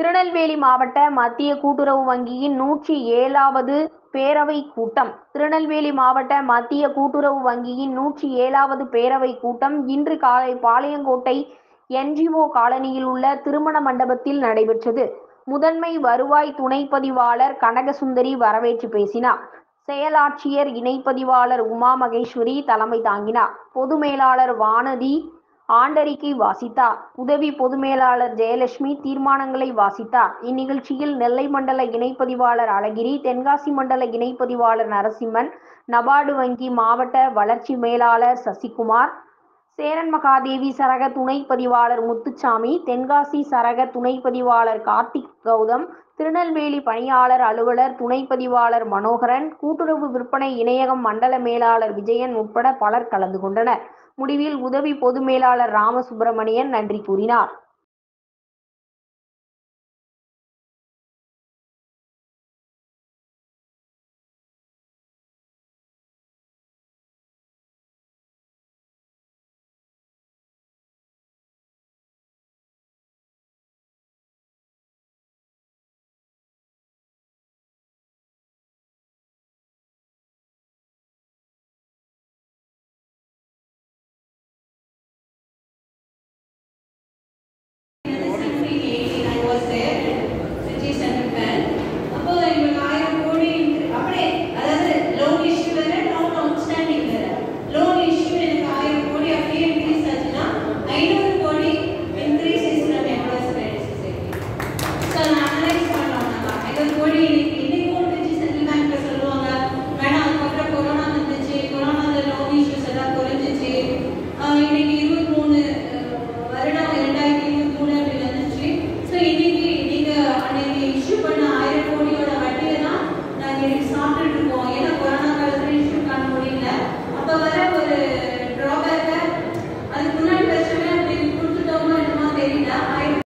திருநெல்வேலி மாவட்ட மத்திய கூட்டுறவு வங்கியின் நூற்றி ஏழாவது பேரவை கூட்டம் திருநெல்வேலி மாவட்ட மத்திய கூட்டுறவு வங்கியின் நூற்றி ஏழாவது பேரவை கூட்டம் இன்று காலை பாளையங்கோட்டை என்ஜிஓ காலனியில் உள்ள திருமண மண்டபத்தில் நடைபெற்றது முதன்மை வருவாய் துணை பதிவாளர் கனகசுந்தரி வரவேற்று பேசினார் செயலாட்சியர் இணைப்பதிவாளர் உமா மகேஸ்வரி தலைமை தாங்கினார் பொது மேலாளர் வானதி ஆண்டறிக்கை வாசித்தார் உதவி பொது மேலாளர் ஜெயலட்சுமி தீர்மானங்களை வாசித்தார் இந்நிகழ்ச்சியில் நெல்லை மண்டல இணைப்பதிவாளர் அழகிரி தென்காசி மண்டல இணைப்பதிவாளர் நரசிம்மன் நபார்டு வங்கி மாவட்ட வளர்ச்சி மேலாளர் சசிகுமார் சேரன் மகாதேவி சரக துணை பதிவாளர் முத்துச்சாமி தென்காசி சரக துணை பதிவாளர் கார்த்திக் கௌதம் திருநெல்வேலி பணியாளர் அலுவலர் துணை பதிவாளர் மனோகரன் கூட்டுறவு விற்பனை இணையகம் மண்டல மேலாளர் விஜயன் உட்பட பலர் கலந்து கொண்டனர் முடிவில் உதவி பொது மேலாளர் ராமசுப்பிரமணியன் நன்றி கூறினார்